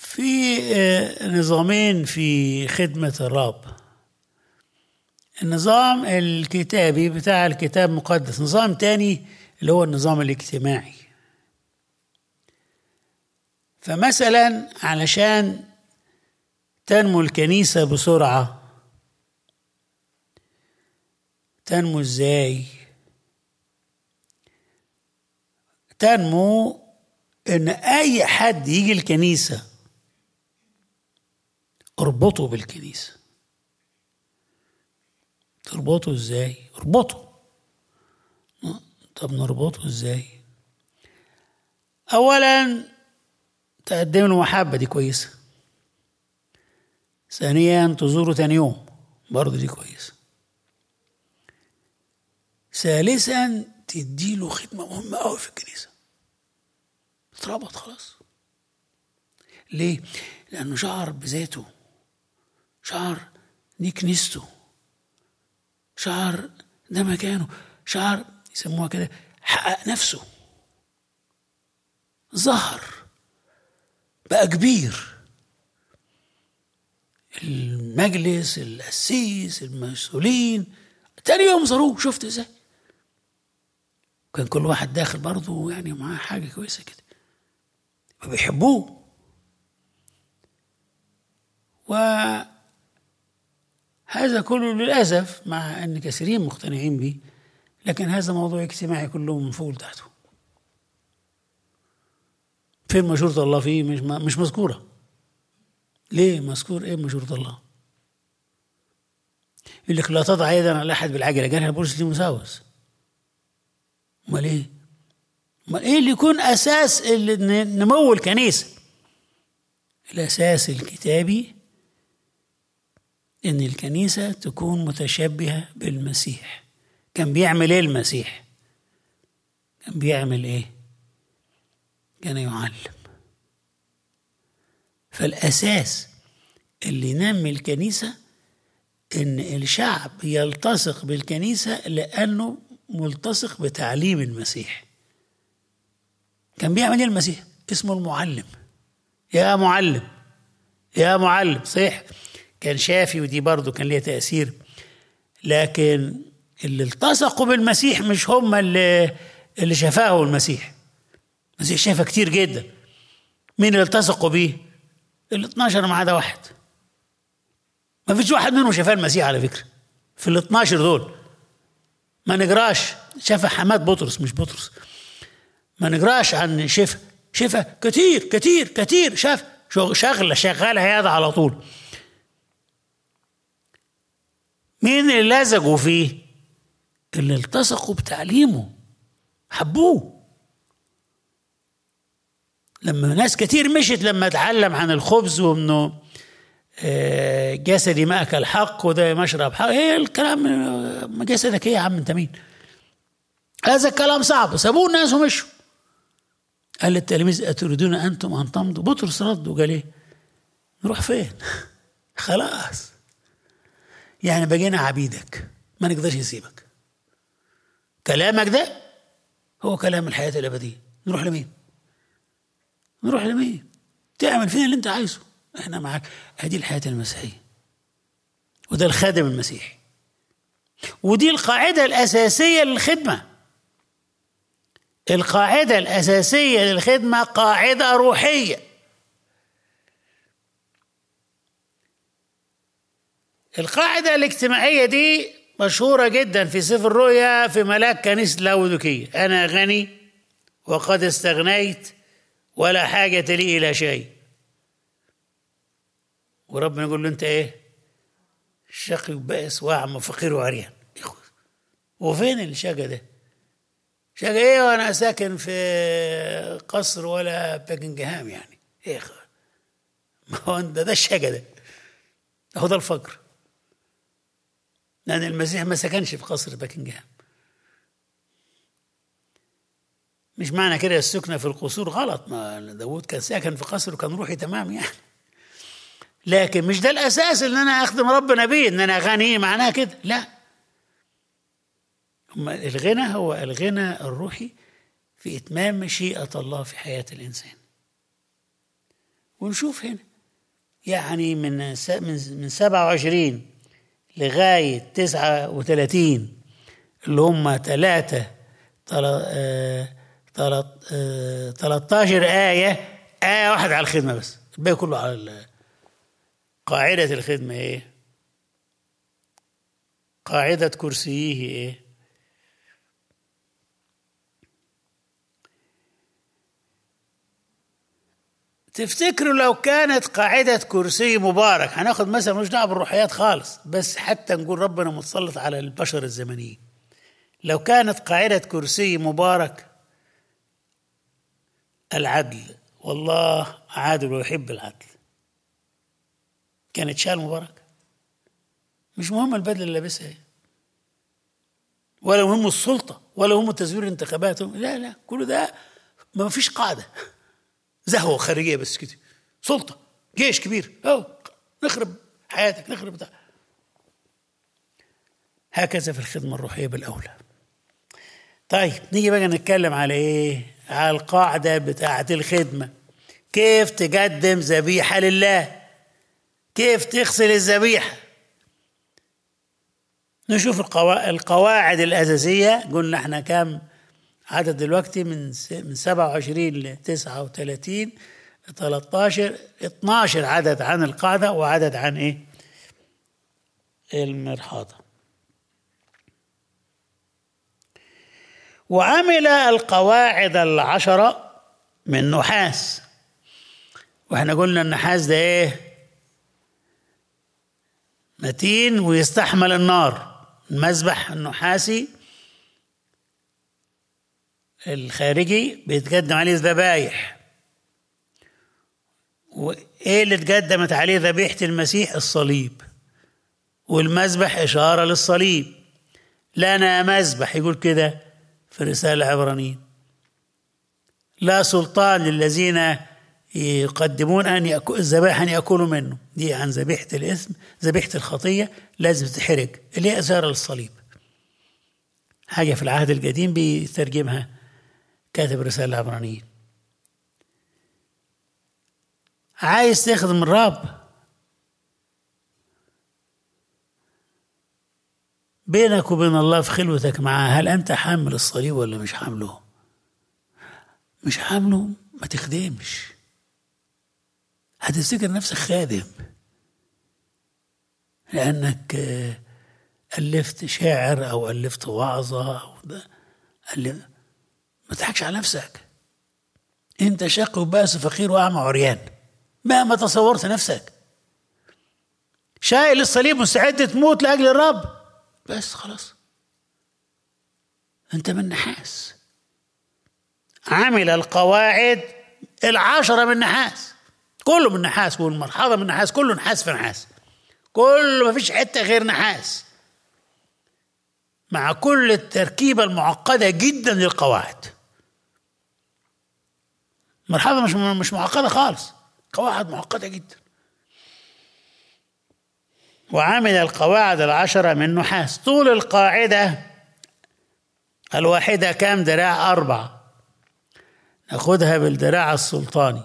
في آه، نظامين في خدمة الرب النظام الكتابي بتاع الكتاب المقدس نظام تاني اللي هو النظام الاجتماعي فمثلا علشان تنمو الكنيسة بسرعة تنمو ازاي تنمو ان اي حد يجي الكنيسة اربطه بالكنيسة تربطه ازاي اربطه طب نربطه ازاي اولا تقدم له محبة دي كويسة ثانيا تزوره تاني يوم برضه دي كويسة ثالثا تديله خدمة مهمة قوي في الكنيسة اتربط خلاص ليه؟ لأنه شعر بذاته شعر دي كنيسته شعر ده مكانه شعر يسموها كده حقق نفسه ظهر بقى كبير المجلس القسيس المسؤولين تاني يوم زاروه شفت ازاي كان كل واحد داخل برضه يعني معاه حاجه كويسه كده فبيحبوه وهذا كله للاسف مع ان كثيرين مقتنعين به لكن هذا موضوع اجتماعي كله من فوق لتحته فين مشورة الله فيه مش مش مذكورة ليه مذكور ايه مشورة الله يقول لك لا تضع يدا على احد بالعجله قالها بولس تيموساوس امال ايه امال ايه اللي يكون اساس ال- نمو الكنيسه الاساس الكتابي ان الكنيسه تكون متشبهه بالمسيح كان بيعمل ايه المسيح كان بيعمل ايه كان يعلم فالاساس اللي ينمي الكنيسه ان الشعب يلتصق بالكنيسه لانه ملتصق بتعليم المسيح كان بيعمل ايه المسيح اسمه المعلم يا معلم يا معلم صحيح كان شافي ودي برضه كان ليها تاثير لكن اللي التصقوا بالمسيح مش هم اللي اللي شفاه المسيح المسيح شافه كتير جدا مين اللي التصقوا بيه ال 12 ما عدا واحد ما فيش واحد منهم شافاه المسيح على فكره في ال 12 دول ما نقراش شافه حماد بطرس مش بطرس ما نقراش عن شفا شفا كتير كتير كتير شاف شغ- شغله شغاله هذا على طول مين اللي لزجوا فيه اللي التصقوا بتعليمه حبوه لما ناس كتير مشت لما اتعلم عن الخبز وانه آه، جسدي ماكل حق وده مشرب حق ايه الكلام آه، ما جسدك ايه يا عم انت مين هذا الكلام صعب سابوه الناس ومشوا قال للتلاميذ أتريدون أنتم أن تمضوا بطرس رد وقال إيه نروح فين خلاص يعني بقينا عبيدك ما نقدرش نسيبك كلامك ده هو كلام الحياة الأبدية نروح لمين نروح لمين تعمل فينا اللي انت عايزه احنا معاك هذه الحياة المسيحية وده الخادم المسيحي ودي القاعدة الأساسية للخدمة القاعدة الأساسية للخدمة قاعدة روحية القاعدة الاجتماعية دي مشهورة جدا في سفر الرؤيا في ملاك كنيسة لاودوكية أنا غني وقد استغنيت ولا حاجة لي إلى شيء وربنا يقول له أنت إيه شقي وبائس وأعمى فقير وعريان وفين الشقى ده شقى ايه وانا ساكن في قصر ولا باكنجهام يعني ايه خ- ما هو انت ده الشقى ده هو ده الفقر لان المسيح ما سكنش في قصر باكنجهام مش معنى كده السكنة في القصور غلط ما داود كان ساكن في قصر وكان روحي تمام يعني لكن مش ده الاساس ان انا اخدم ربنا بيه ان انا غني معناها كده لا أما الغنى هو الغنى الروحي في إتمام مشيئة الله في حياة الإنسان ونشوف هنا يعني من س- من من 27 لغاية 39 اللي هم ثلاثة 13 آية آية واحدة على الخدمة بس الباقي كله على ال- قاعدة الخدمة إيه؟ قاعدة كرسيه إيه؟ تفتكروا لو كانت قاعدة كرسي مبارك هناخد مثلا مش دعوة بالروحيات خالص بس حتى نقول ربنا متسلط على البشر الزمنيين لو كانت قاعدة كرسي مبارك العدل والله عادل ويحب العدل كانت شال مبارك مش مهم البدله اللي لابسها ايه ولا مهم السلطه ولا مهم تزوير الانتخابات لا لا كل ده ما فيش قاعده زهوه خارجيه بس كده سلطه جيش كبير اهو نخرب حياتك نخرب بتاع هكذا في الخدمه الروحيه بالاولى طيب نيجي بقى نتكلم على ايه على القاعده بتاعه الخدمه كيف تقدم ذبيحه لله كيف تغسل الذبيحه نشوف القوا... القواعد الأساسية قلنا احنا كام عدد دلوقتي من س... من 27 ل 39 13 12 عدد عن القاعدة وعدد عن ايه؟ المرحاضة وعمل القواعد العشرة من نحاس واحنا قلنا النحاس ده ايه؟ متين ويستحمل النار المذبح النحاسي الخارجي بيتقدم عليه الذبايح وايه اللي اتقدمت عليه ذبيحه المسيح الصليب والمذبح اشاره للصليب لنا مذبح يقول كده في رساله عبرانيين لا سلطان للذين يقدمون ان يأكل الذبائح ان ياكلوا منه دي عن ذبيحه الاثم ذبيحه الخطيه لازم تتحرق اللي هي اشاره للصليب حاجه في العهد القديم بيترجمها كاتب رساله العبرانيين عايز تخدم الرب بينك وبين الله في خلوتك معاه هل انت حامل الصليب ولا مش حامله مش حامله ما تخدمش هتفتكر نفسك خادم لأنك ألفت شعر أو ألفت وعظة أو ده ألف ما تضحكش على نفسك أنت شقي وبائس فقير وأعمى وعريان مهما تصورت نفسك شايل الصليب مستعد تموت لأجل الرب بس خلاص أنت من نحاس عمل القواعد العشرة من نحاس كله من نحاس والمرحاضة من نحاس كله نحاس في نحاس كله ما فيش حتة غير نحاس مع كل التركيبة المعقدة جدا للقواعد مرحبا مش مش معقدة خالص قواعد معقدة جدا وعمل القواعد العشرة من نحاس طول القاعدة الواحدة كام دراع أربعة ناخدها بالدراع السلطاني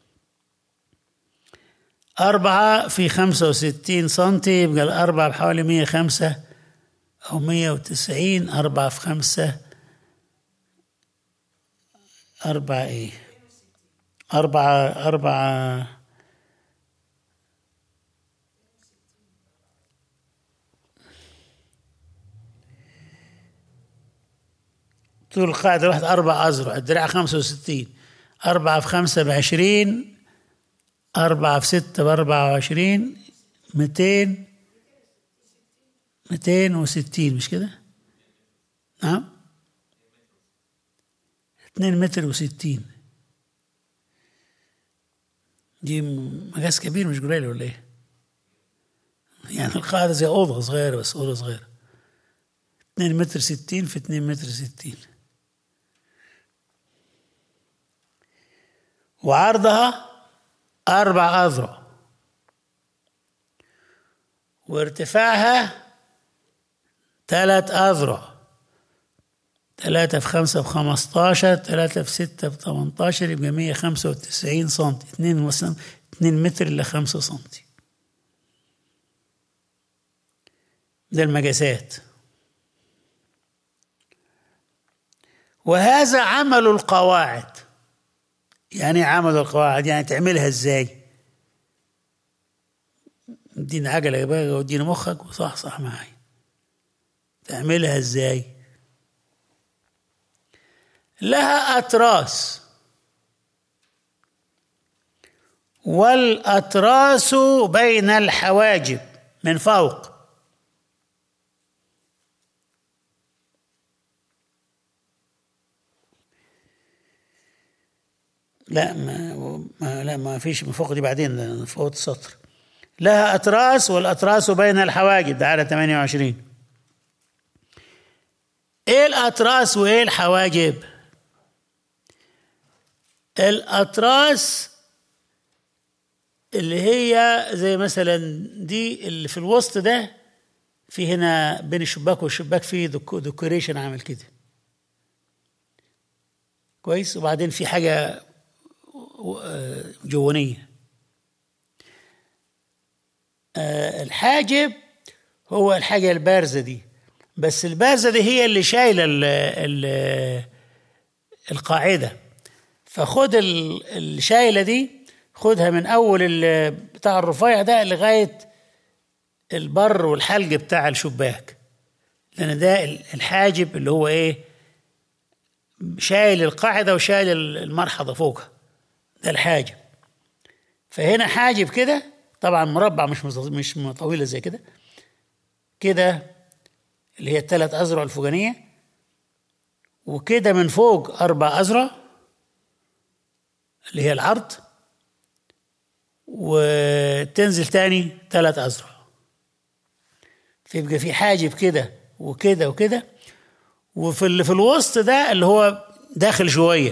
أربعة في خمسة وستين سنتي يبقى الأربعة بحوالي مية خمسة أو مية وتسعين أربعة في خمسة أربعة إيه أربعة أربعة طول القاعدة الواحد أربع أذرع الدراع خمسة وستين أربعة في خمسة بعشرين أربعة في ستة بأربعة وعشرين ميتين ميتين وستين مش كده نعم اتنين متر وستين دي مقاس كبير مش قليل ولا ايه يعني القاعدة زي أوضة صغيرة بس أوضة صغيرة اتنين متر ستين في اتنين متر ستين وعرضها أربع أذرع وارتفاعها ثلاث أذرع تلاتة في خمسة بخمستاشر تلاتة في ستة بتمنتاشر يبقى مية خمسة وتسعين سنتي اتنين وسن اتنين متر إلا خمسة سنتي ده المقاسات وهذا عمل القواعد يعني عمل القواعد يعني تعملها ازاي اديني عجلة بقى واديني مخك وصح صح معايا تعملها ازاي لها أتراس والأتراس بين الحواجب من فوق لا ما, ما لا ما فيش من فوق دي بعدين فوق السطر لها أتراس والأتراس بين الحواجب ده على 28 ايه الأتراس وايه الحواجب الأتراس اللي هي زي مثلا دي اللي في الوسط ده في هنا بين الشباك والشباك في ديكوريشن عامل كده كويس وبعدين في حاجة جوانية الحاجب هو الحاجة البارزة دي بس البارزة دي هي اللي شايلة ال ال القاعدة فخد الشايلة دي خدها من أول بتاع الرفيع ده لغاية البر والحلق بتاع الشباك لأن ده الحاجب اللي هو إيه شايل القاعدة وشايل المرحضة فوقها ده الحاجب فهنا حاجب كده طبعا مربع مش مش طويلة زي كده كده اللي هي الثلاث أذرع الفوقانية وكده من فوق أربع أذرع اللي هي العرض وتنزل تاني ثلاث أذرع فيبقى في حاجب كده وكده وكده وفي اللي في الوسط ده اللي هو داخل شوية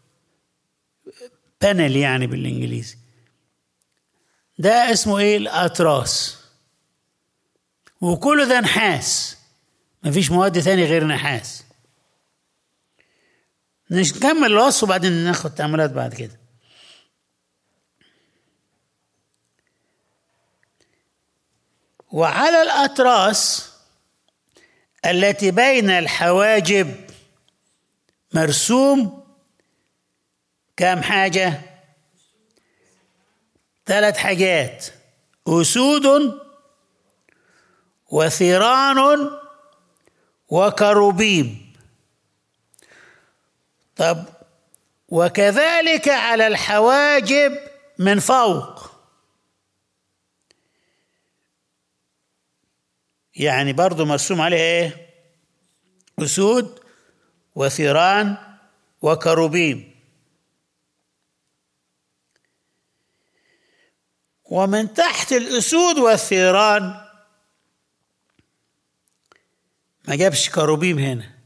بانل يعني بالإنجليزي ده اسمه ايه الأتراس وكل ده نحاس مفيش مواد تاني غير نحاس نكمل الوصف وبعدين ناخد تعاملات بعد كده وعلى الأتراس التي بين الحواجب مرسوم كم حاجة ثلاث حاجات أسود وثيران وكروبيم طب وكذلك على الحواجب من فوق يعني برضو مرسوم عليه ايه أسود وثيران وكروبيم ومن تحت الأسود والثيران ما جابش كروبيم هنا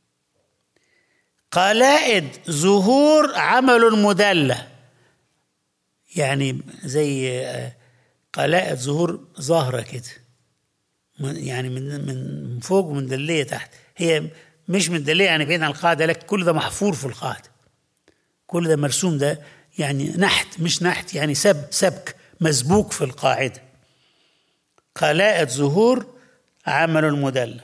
قلائد زهور عمل مدلة يعني زي قلائد زهور ظاهرة كده يعني من من فوق ومندلية تحت هي مش مندلية يعني بعيد عن القاعدة لكن كل ده محفور في القاعدة كل ده مرسوم ده يعني نحت مش نحت يعني سب سبك مسبوك في القاعدة قلائد زهور عمل مدلة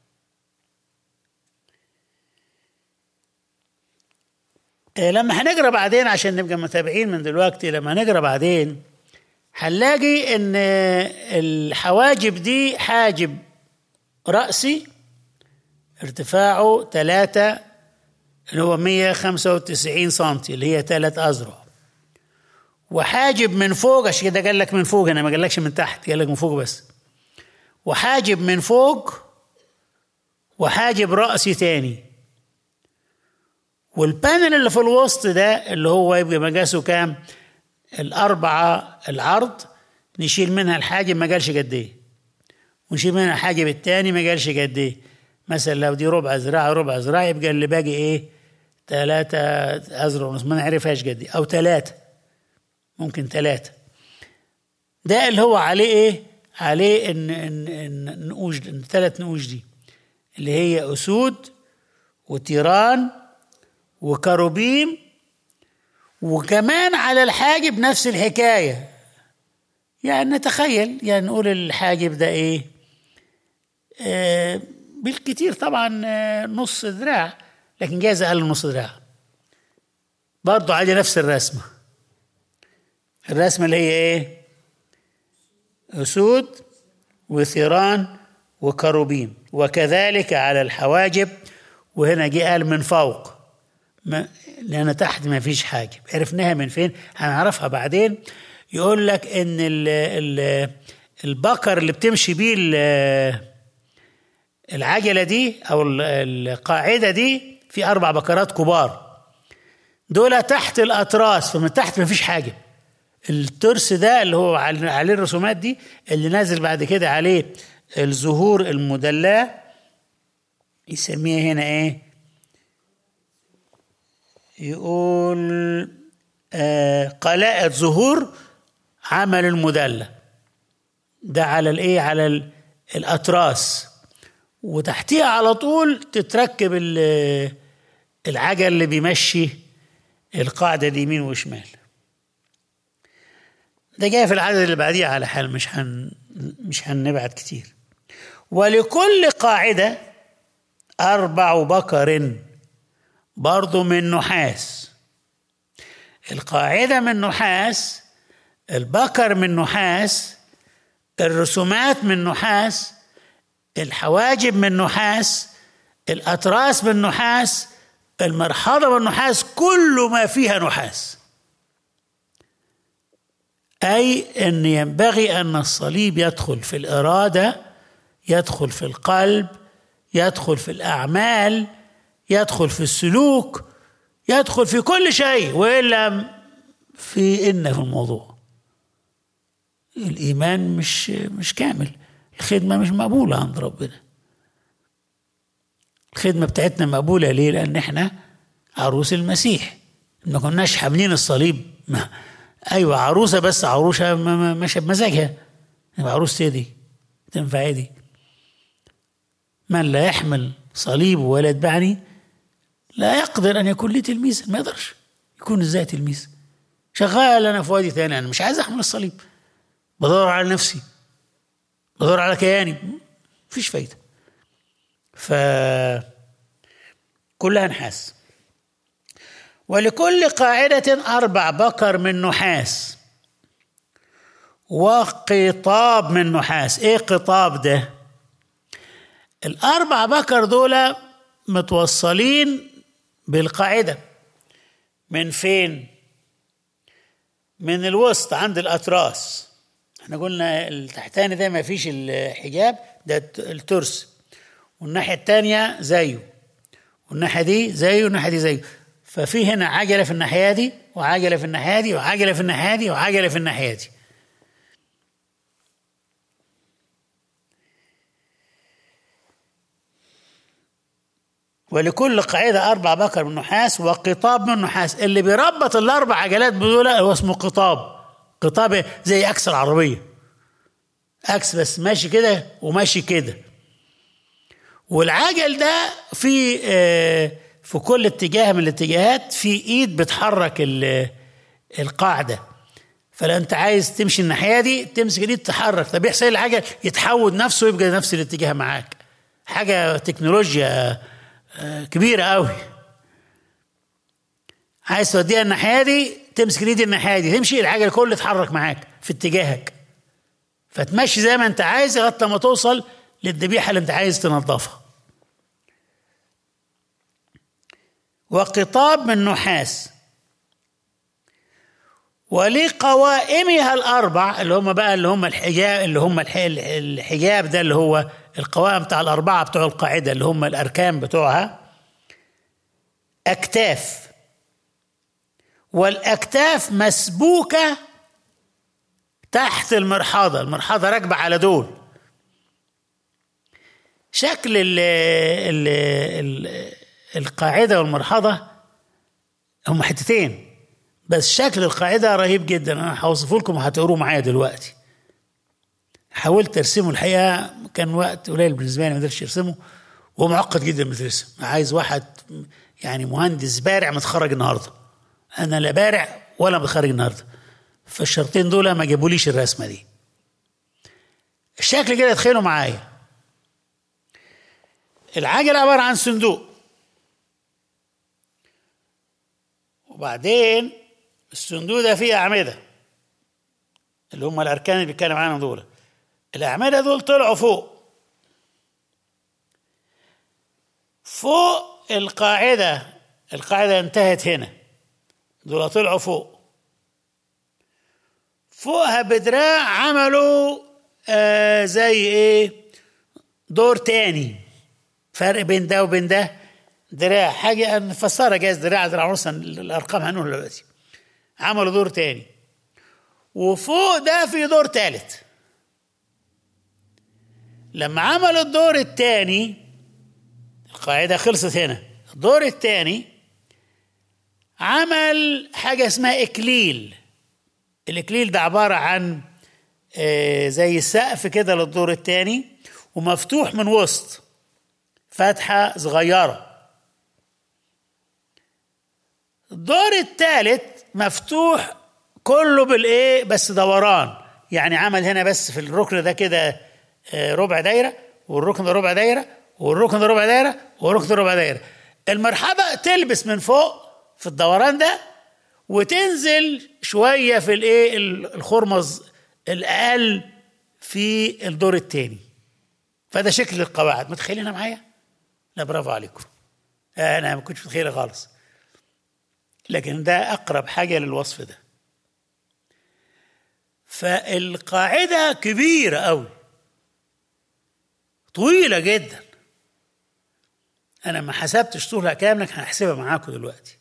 لما هنقرا بعدين عشان نبقى متابعين من دلوقتي لما نقرا بعدين هنلاقي ان الحواجب دي حاجب رأسي ارتفاعه ثلاثة اللي هو 195 سنتي اللي هي ثلاث أذرع وحاجب من فوق عشان كده قال لك من فوق هنا ما قالكش من تحت قال لك من فوق بس وحاجب من فوق وحاجب رأسي تاني والبانل اللي في الوسط ده اللي هو يبقى مقاسه كام؟ الأربعة العرض نشيل منها الحاجب ما قالش قد إيه ونشيل منها الحاجب التاني ما قالش قد إيه مثلا لو دي ربع ذراع ربع ذراع يبقى اللي باقي إيه؟ ثلاثة أذرع ونص ما نعرفهاش قد إيه أو ثلاثة ممكن ثلاثة ده اللي هو عليه إيه؟ عليه إن إن إن نقوش ثلاث نقوش دي اللي هي أسود وتيران وكروبيم وكمان على الحاجب نفس الحكاية يعني نتخيل يعني نقول الحاجب ده ايه آه بالكتير طبعا آه نص ذراع لكن جايز اقل من نص ذراع برضه على نفس الرسمة الرسمة اللي هي ايه أسود وثيران وكروبيم وكذلك على الحواجب وهنا جه قال من فوق ما لأن تحت ما فيش حاجب عرفناها من فين هنعرفها بعدين يقول لك ان ال ال البكر اللي بتمشي بيه العجله دي او القاعده دي في اربع بكرات كبار دول تحت الاطراس فمن تحت ما فيش حاجه الترس ده اللي هو عليه الرسومات دي اللي نازل بعد كده عليه الزهور المدلاه يسميها هنا ايه يقول آه قلاءة زهور عمل المدلة ده على الايه على الاطراس وتحتيها على طول تتركب العجل اللي بيمشي القاعدة اليمين وشمال ده جاي في العدد اللي بعديه على حال مش هن مش هنبعد كتير ولكل قاعدة أربع بكر برضو من نحاس القاعدة من نحاس البكر من نحاس الرسومات من نحاس الحواجب من نحاس الأطراس من نحاس المرحضة من نحاس كل ما فيها نحاس أي أن ينبغي أن الصليب يدخل في الإرادة يدخل في القلب يدخل في الأعمال يدخل في السلوك يدخل في كل شيء والا في ان في الموضوع الايمان مش مش كامل الخدمه مش مقبوله عند ربنا الخدمه بتاعتنا مقبوله ليه لان احنا عروس المسيح ما كناش حاملين الصليب ما ايوه عروسه بس عروسه ماشيه بمزاجها يبقى عروسه دي تنفع ايه دي من لا يحمل صليب ولا يتبعني لا يقدر ان يكون لي تلميذ ما يقدرش يكون ازاي تلميذ شغال انا في وادي ثاني انا مش عايز احمل الصليب بدور على نفسي بدور على كياني مفيش فايده ف كلها نحاس ولكل قاعدة أربع بكر من نحاس وقطاب من نحاس إيه قطاب ده الأربع بكر دول متوصلين بالقاعدة من فين؟ من الوسط عند الأطراس احنا قلنا التحتاني ده ما فيش الحجاب ده الترس والناحية التانية زيه والناحية دي زيه والناحية دي زيه ففي هنا عجلة في الناحية دي وعجلة في الناحية دي وعجلة في الناحية دي وعجلة في الناحية دي ولكل قاعدة أربع بكر من نحاس وقطاب من نحاس اللي بيربط الأربع عجلات دول هو اسمه قطاب قطاب زي أكس العربية أكس بس ماشي كده وماشي كده والعجل ده في في كل اتجاه من الاتجاهات في ايد بتحرك القاعده فلو انت عايز تمشي الناحيه دي تمسك الايد تتحرك طب يحصل العجل يتحود نفسه ويبقى نفس الاتجاه معاك حاجه تكنولوجيا كبيره قوي عايز توديها الناحيه دي تمسك الايد الناحيه دي تمشي العجل كله يتحرك معاك في اتجاهك فتمشي زي ما انت عايز لغايه لما توصل للذبيحه اللي انت عايز تنظفها وقطاب من نحاس ولقوائمها الاربع اللي هم بقى اللي هم الحجاب اللي هم الحجاب ده اللي هو القوائم بتاع الاربعه بتوع القاعده اللي هم الاركان بتوعها اكتاف والاكتاف مسبوكه تحت المرحاضه المرحاضه راكبه على دول شكل ال ال ال القاعدة والمرحضة هم حتتين بس شكل القاعدة رهيب جدا أنا هوصفه لكم وهتقروه معايا دلوقتي حاولت أرسمه الحقيقة كان وقت قليل بالنسبة لي ما قدرتش أرسمه ومعقد جدا بترسم عايز واحد يعني مهندس بارع متخرج النهارده انا لا بارع ولا متخرج النهارده فالشرطين دول ما جابوليش الرسمه دي الشكل كده تخيلوا معايا العجله عباره عن صندوق وبعدين الصندوق ده فيه اعمده اللي هم الاركان اللي بيتكلم عنهم دول الاعمده دول طلعوا فوق فوق القاعده القاعده انتهت هنا دول طلعوا فوق فوقها بدراع عملوا آه زي ايه دور تاني فرق بين ده وبين ده دراع حاجه نفسرها جايز دراع دراع ونص الارقام هنقولها دلوقتي عملوا دور تاني وفوق ده في دور تالت لما عملوا الدور التاني القاعدة خلصت هنا الدور التاني عمل حاجة اسمها إكليل الإكليل ده عبارة عن آه زي سقف كده للدور التاني ومفتوح من وسط فتحة صغيرة الدور الثالث مفتوح كله بالايه بس دوران يعني عمل هنا بس في الركن ده كده ربع دايره والركن ده ربع دايره والركن ده ربع دايره والركن ده ربع دايره المرحبا تلبس من فوق في الدوران ده وتنزل شويه في الايه الخرمز الاقل في الدور الثاني فده شكل القواعد متخيلينها معايا؟ لا برافو عليكم انا ما كنتش متخيلها خالص لكن ده اقرب حاجه للوصف ده فالقاعده كبيره قوي طويله جدا انا ما حسبتش طولها كام لكن هحسبها معاكم دلوقتي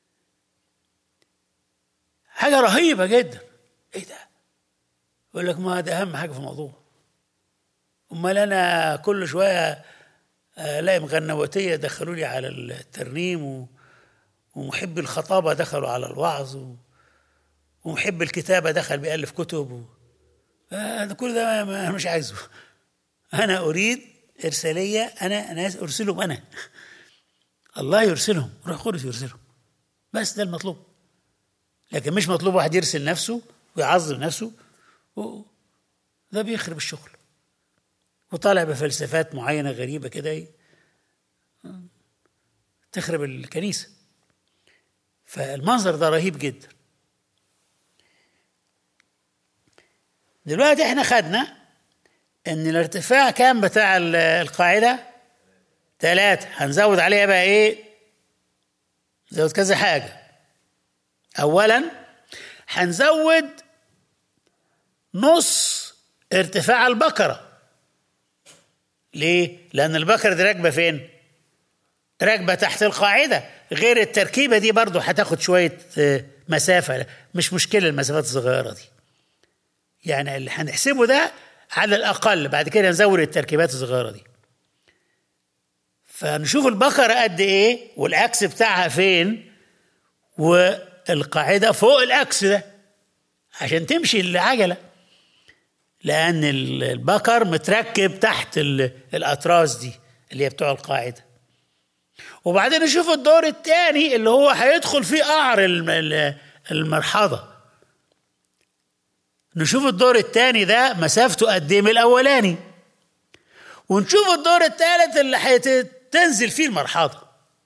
حاجه رهيبه جدا ايه ده يقول لك ما ده اهم حاجه في الموضوع امال انا كل شويه الاقي مغنوتيه دخلوا لي على الترنيم و... ومحب الخطابه دخلوا على الوعظ و... ومحب الكتابه دخل بيالف كتب و... آه كل ده ما مش عايزه انا اريد ارساليه انا ناس ارسلهم انا الله يرسلهم روح قدس يرسلهم بس ده المطلوب لكن مش مطلوب واحد يرسل نفسه ويعظم نفسه و... ده بيخرب الشغل وطالع بفلسفات معينه غريبه كده تخرب الكنيسه فالمنظر ده رهيب جدا دلوقتي احنا خدنا ان الارتفاع كام بتاع القاعده ثلاثة هنزود عليها بقى ايه نزود كذا حاجة اولا هنزود نص ارتفاع البقرة ليه؟ لأن البقرة دي راكبة فين؟ راكبة تحت القاعدة غير التركيبة دي برضو هتاخد شوية مسافة مش مشكلة المسافات الصغيرة دي يعني اللي هنحسبه ده على الأقل بعد كده نزود التركيبات الصغيرة دي فنشوف البقرة قد إيه والأكس بتاعها فين والقاعدة فوق الأكس ده عشان تمشي العجلة لأن البقر متركب تحت الأطراس دي اللي هي بتوع القاعدة وبعدين نشوف الدور الثاني اللي هو هيدخل فيه قعر المرحضة نشوف الدور الثاني ده مسافته قد ايه من الاولاني ونشوف الدور الثالث اللي هتنزل فيه المرحاضه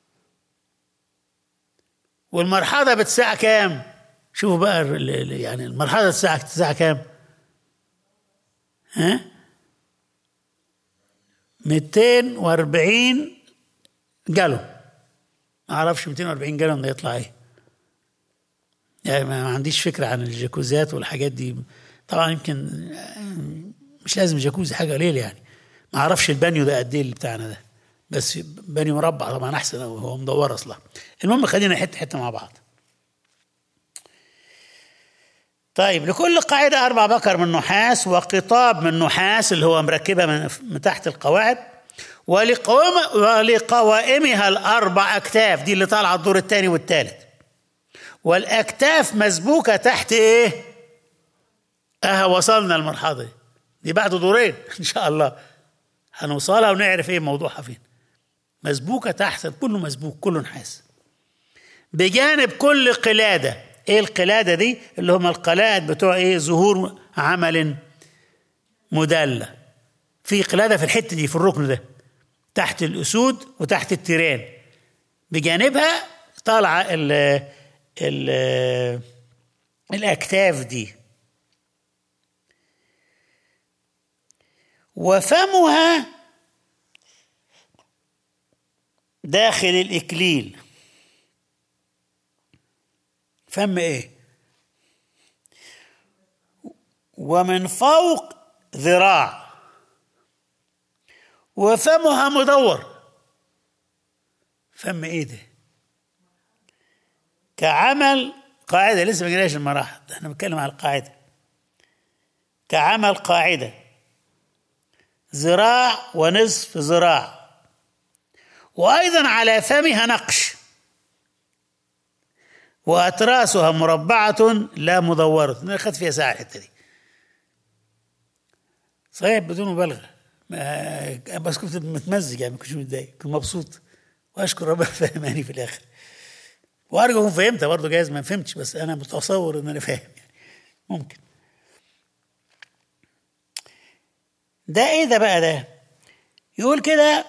والمرحاضه بتساع كام شوفوا بقى يعني المرحاضه الساعه الساعه كام ها 240 جالون ما اعرفش 240 جالون ده يطلع ايه يعني ما عنديش فكرة عن الجاكوزات والحاجات دي طبعا يمكن مش لازم جاكوزي حاجة قليل يعني ما اعرفش البانيو ده قد ايه اللي بتاعنا ده بس بانيو مربع طبعا احسن هو مدور اصلا المهم خلينا حته حته مع بعض طيب لكل قاعدة أربع بكر من نحاس وقطاب من نحاس اللي هو مركبة من, من تحت القواعد ولقوام ولقوائمها الأربع أكتاف دي اللي طالعة الدور الثاني والثالث والاكتاف مسبوكه تحت ايه؟ اه وصلنا المرحله دي دي بعد دورين ان شاء الله هنوصلها ونعرف ايه موضوعها فين مسبوكة تحت كله مسبوك كله نحاس بجانب كل قلادة ايه القلادة دي اللي هم القلائد بتوع ايه ظهور عمل مدلة في قلادة في الحتة دي في الركن ده تحت الأسود وتحت التيران بجانبها طالعة ال ال الأكتاف دي وفمها داخل الإكليل فم إيه ومن فوق ذراع وفمها مدور فم ايه ده كعمل قاعده لسه ما جيناش المراحل احنا بنتكلم على القاعده كعمل قاعده ذراع ونصف ذراع وايضا على فمها نقش واتراسها مربعه لا مدوره انا اخذت فيها ساعه الحته دي صحيح بدون مبالغه ما بس كنت متمزج يعني ما كنتش متضايق كنت مبسوط واشكر ربنا فهماني في الاخر وارجو اكون فهمت برضه جايز ما فهمتش بس انا متصور ان انا فاهم يعني ممكن ده ايه ده بقى ده يقول كده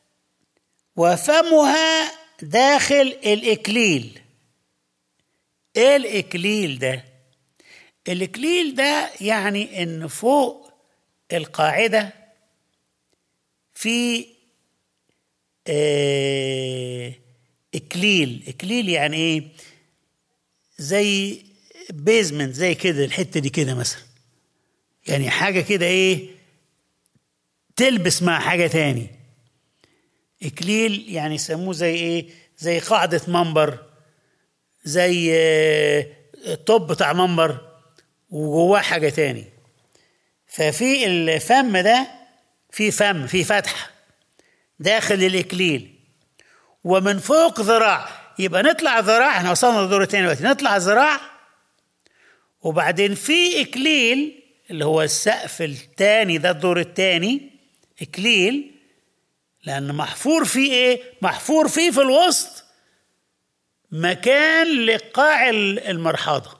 وفمها داخل الاكليل ايه الاكليل ده الاكليل ده يعني ان فوق القاعده في آه اكليل اكليل يعني ايه زي بيزمنت زي كده الحته دي كده مثلا يعني حاجه كده ايه تلبس مع حاجه تاني اكليل يعني يسموه زي ايه زي قاعده منبر زي آه الطب بتاع منبر وجواه حاجه تاني ففي الفم ده في فم في فتحه داخل الاكليل ومن فوق ذراع يبقى نطلع ذراع احنا وصلنا للدور الثاني دلوقتي نطلع ذراع وبعدين في اكليل اللي هو السقف الثاني ده الدور الثاني اكليل لان محفور فيه ايه محفور فيه في الوسط مكان لقاع المرحاضه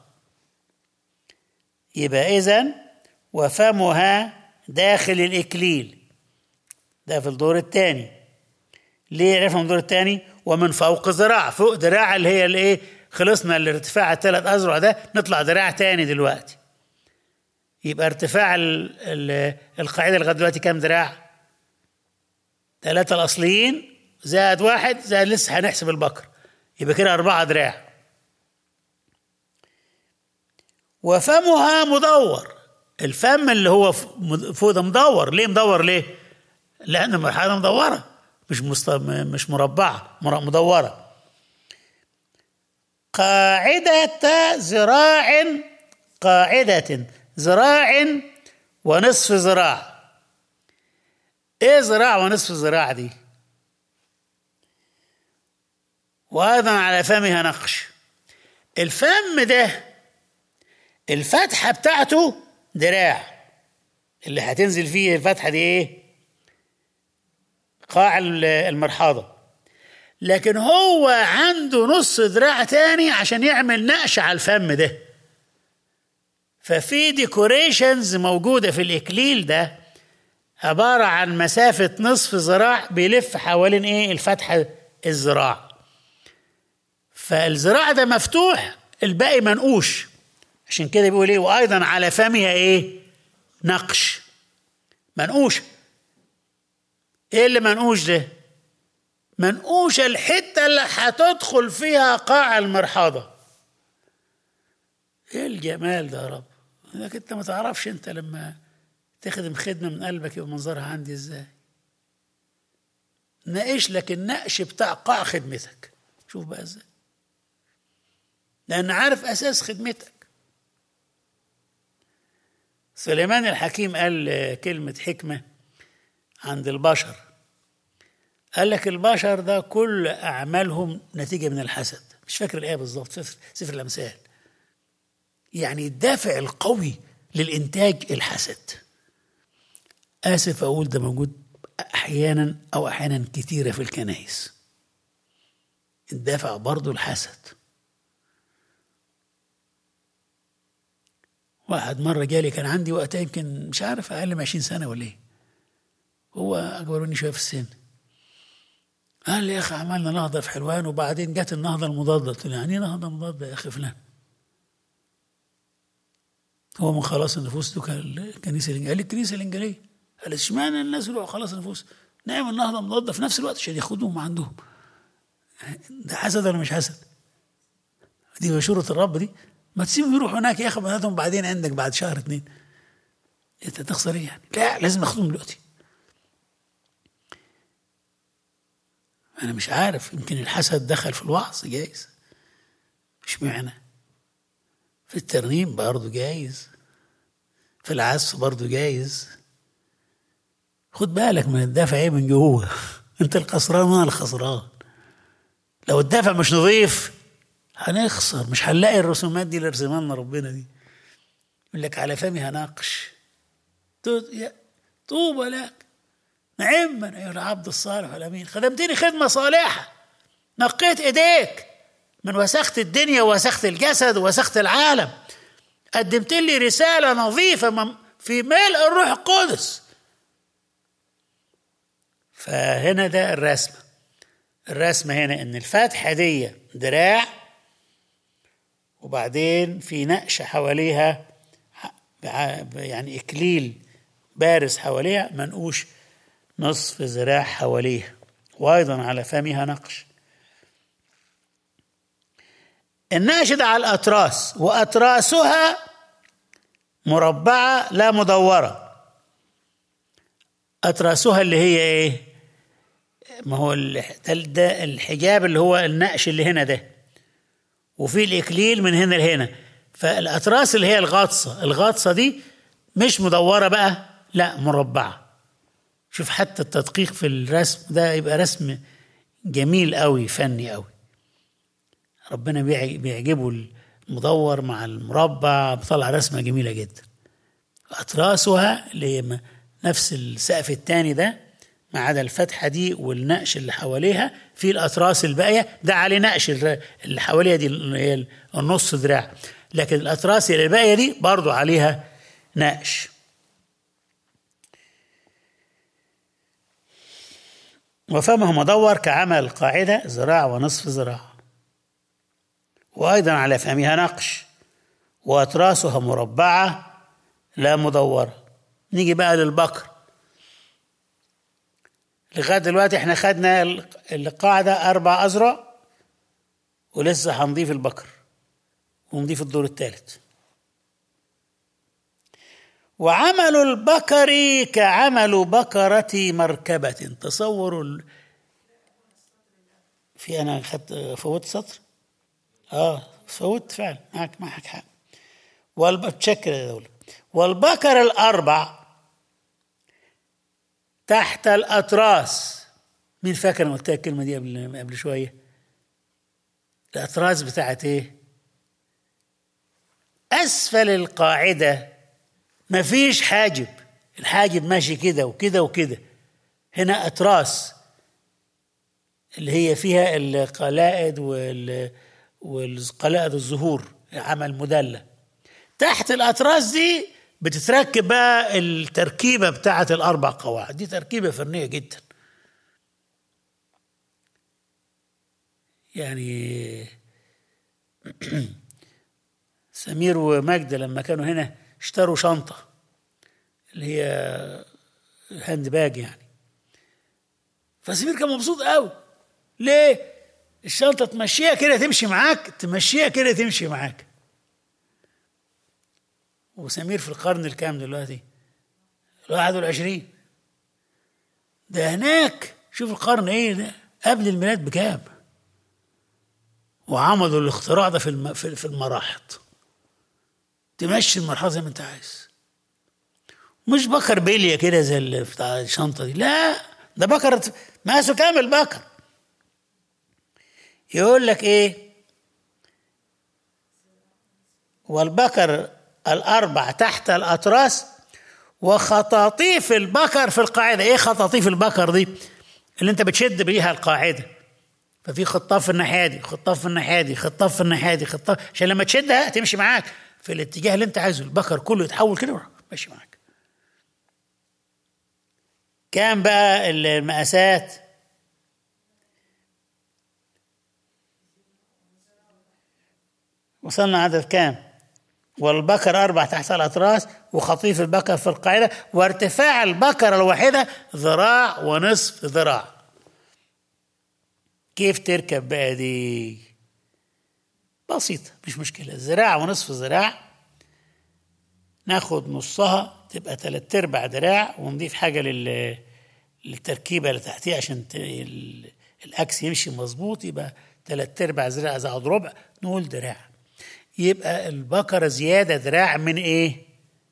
يبقى اذا وفمها داخل الاكليل ده في الدور الثاني ليه عرفنا من الدور الثاني ومن فوق ذراع فوق ذراع اللي هي الايه خلصنا الارتفاع الثلاث اذرع ده نطلع ذراع تاني دلوقتي يبقى ارتفاع ال ال القاعده لغايه دلوقتي كام ذراع؟ ثلاثة الأصليين زائد واحد زائد لسه هنحسب البكر يبقى كده أربعة ذراع وفمها مدور الفم اللي هو فوق ده مدور ليه مدور ليه؟ لأن المرحلة مدورة مش مست... مش مربعة مدورة قاعدة ذراع قاعدة ذراع ونصف ذراع ايه ذراع ونصف ذراع دي وايضا على فمها نقش الفم ده الفتحه بتاعته دراع اللي هتنزل فيه الفتحه دي ايه قاع المرحاضه لكن هو عنده نص ذراع تاني عشان يعمل نقش على الفم ده ففي ديكوريشنز موجوده في الاكليل ده عباره عن مسافه نصف ذراع بيلف حوالين ايه الفتحه الذراع فالذراع ده مفتوح الباقي منقوش عشان كده بيقول ايه وايضا على فمها ايه نقش منقوش ايه اللي منقوش ده منقوش الحته اللي هتدخل فيها قاع المرحاضه ايه الجمال ده يا رب لكن انت ما تعرفش انت لما تخدم خدمه من قلبك يبقى منظرها عندي ازاي ناقش لك النقش بتاع قاع خدمتك شوف بقى ازاي لان عارف اساس خدمتك سليمان الحكيم قال كلمه حكمه عند البشر قال لك البشر ده كل اعمالهم نتيجه من الحسد مش فاكر الايه بالظبط سفر, سفر الامثال يعني الدافع القوي للإنتاج الحسد آسف أقول ده موجود احيانا او احيانا كثيره في الكنائس الدافع برضه الحسد واحد مرة جالي كان عندي وقتها يمكن مش عارف أقل من 20 سنة ولا إيه هو أكبر مني شوية في السن قال لي يا أخي عملنا نهضة في حلوان وبعدين جت النهضة المضادة قلت له يعني إيه نهضة مضادة يا أخي فلان هو من خلاص النفوس ده كان الكنيسة الإنجيلية قال لي الكنيسة الإنجيلية قال اشمعنى الناس يروحوا خلاص النفوس نعمل نهضة مضادة في نفس الوقت عشان ياخدوهم عندهم ده حسد ولا مش حسد؟ دي مشورة الرب دي ما تسيبهم يروحوا هناك ياخد بناتهم بعدين عندك بعد شهر اتنين انت تخسر ايه يعني؟ لا لازم ناخدهم دلوقتي انا مش عارف يمكن الحسد دخل في الوعظ جايز مش معنى في الترنيم برضه جايز في العزف برضه جايز خد بالك من الدافع ايه من جوه انت الخسران وانا الخسران لو الدافع مش نظيف هنخسر مش هنلاقي الرسومات دي اللي رسمها لنا ربنا دي يقول لك على فمي هناقش طوبى لك نعما ايها العبد الصالح الامين خدمتني خدمه صالحه نقيت ايديك من وسخة الدنيا ووسخة الجسد ووسخة العالم قدمت لي رسالة نظيفة في ملء الروح القدس فهنا ده الرسمة الرسمة هنا ان الفتحة دي دراع وبعدين في نقشة حواليها يعني إكليل بارز حواليها منقوش نصف ذراع حواليها وأيضا على فمها نقش النقش ده على الأطراس وأطراسها مربعة لا مدورة أطراسها اللي هي إيه؟ ما هو ده الحجاب اللي هو النقش اللي هنا ده وفي الإكليل من هنا لهنا فالأطراس اللي هي الغاطسة الغاطسة دي مش مدورة بقى لا مربعة شوف حتى التدقيق في الرسم ده يبقى رسم جميل قوي فني قوي ربنا بيعجبه المدور مع المربع بطلع رسمة جميلة جدا أطراسها اللي هي نفس السقف التاني ده ما عدا الفتحة دي والنقش اللي حواليها في الأطراس الباقية ده عليه نقش اللي حواليها دي اللي هي النص ذراع لكن الأطراس اللي الباقية دي برضو عليها نقش وفمه مدور كعمل القاعدة ذراع ونصف ذراع وأيضا على فمها نقش وأطراسها مربعة لا مدورة نيجي بقى للبقر لغايه دلوقتي احنا خدنا القاعده اربع اذرع ولسه هنضيف البكر ونضيف الدور الثالث وعمل البكر كعمل بكرة مركبة تصوروا ال... في أنا خدت فوت سطر اه فوت فعلا معك معك حق والبتشكر يا دولة والبكر الأربع تحت الأطراس مين فاكر أنا قلت الكلمة دي قبل قبل شوية الأطراس بتاعت إيه؟ أسفل القاعدة مفيش حاجب الحاجب ماشي كده وكده وكده هنا أطراس اللي هي فيها القلائد وال والقلائد الظهور عمل مدلة تحت الأطراس دي بتتركب بقى التركيبه بتاعه الاربع قواعد دي تركيبه فنيه جدا يعني سمير وماجدة لما كانوا هنا اشتروا شنطة اللي هي هاند باج يعني فسمير كان مبسوط قوي ليه؟ الشنطة تمشيها كده تمشي معاك تمشيها كده تمشي معاك وسمير في القرن الكام دلوقتي الواحد والعشرين ده هناك شوف القرن ايه ده قبل الميلاد بكام وعملوا الاختراع ده في الم... في المراحض تمشي المرحله زي ما انت عايز مش بكر بليه كده زي اللي بتاع الشنطه دي لا ده بكر مقاسه كامل بكر يقول لك ايه والبكر الأربع تحت الأطراس وخطاطيف البكر في القاعدة ايه خطاطيف البكر دي اللي انت بتشد بيها القاعدة ففي خطاف في الناحية دي خطاف في الناحية دي خطاف في الناحية دي خطاف عشان لما تشدها تمشي معاك في الاتجاه اللي انت عايزه البكر كله يتحول كده ماشي معاك كام بقى المقاسات وصلنا عدد كام والبكر أربع تحت الأطراس وخطيف البكر في القاعدة وارتفاع البكرة الواحدة ذراع ونصف ذراع كيف تركب بقى دي بسيطة مش مشكلة ذراع ونصف ذراع ناخد نصها تبقى تلات ارباع ذراع ونضيف حاجة لل للتركيبة اللي تحتيها عشان ت... ال... الأكس يمشي مظبوط يبقى تلات ارباع ذراع زائد ربع نقول ذراع يبقى البقرة زيادة ذراع من إيه؟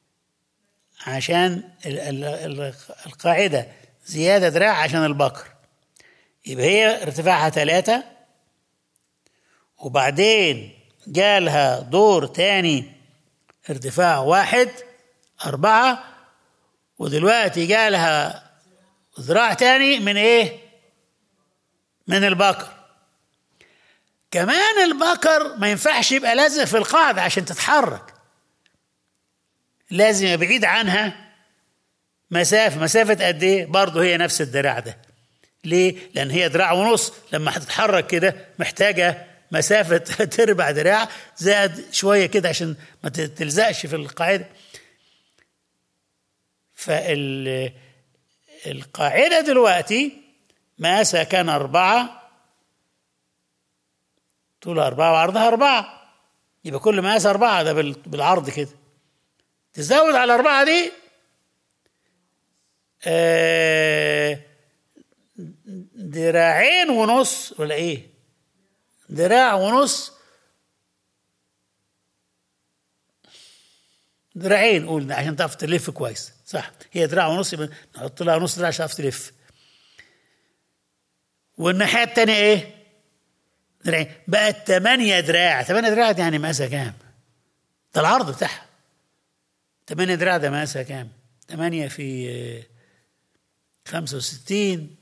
عشان ال... ال... القاعدة زيادة ذراع عشان البقر يبقى هي ارتفاعها ثلاثة وبعدين جالها دور تاني ارتفاع واحد أربعة ودلوقتي جالها ذراع تاني من ايه من البقر كمان البقر ما ينفعش يبقى لازق في القاعدة عشان تتحرك لازم يبقى بعيد عنها مسافة مسافة قد ايه برضه هي نفس الدراع ده ليه لان هي دراع ونص لما هتتحرك كده محتاجة مسافة تربع دراع زائد شوية كده عشان ما تلزقش في القاعدة فال القاعدة دلوقتي مقاسها كان أربعة طولها أربعة وعرضها أربعة يبقى كل مقاس أربعة ده بالعرض كده تزود على الأربعة دي آه دراعين ونص ولا إيه؟ دراع ونص دراعين قول عشان تعرف تلف كويس صح هي دراع ونص يبقى نحط لها نص دراع عشان تعرف تلف والناحيه الثانيه ايه؟ دراعين بقت 8 دراع 8 دراع دي يعني مقاسها كام؟ ده العرض بتاعها 8 دراع ده مقاسها كام؟ 8 في 65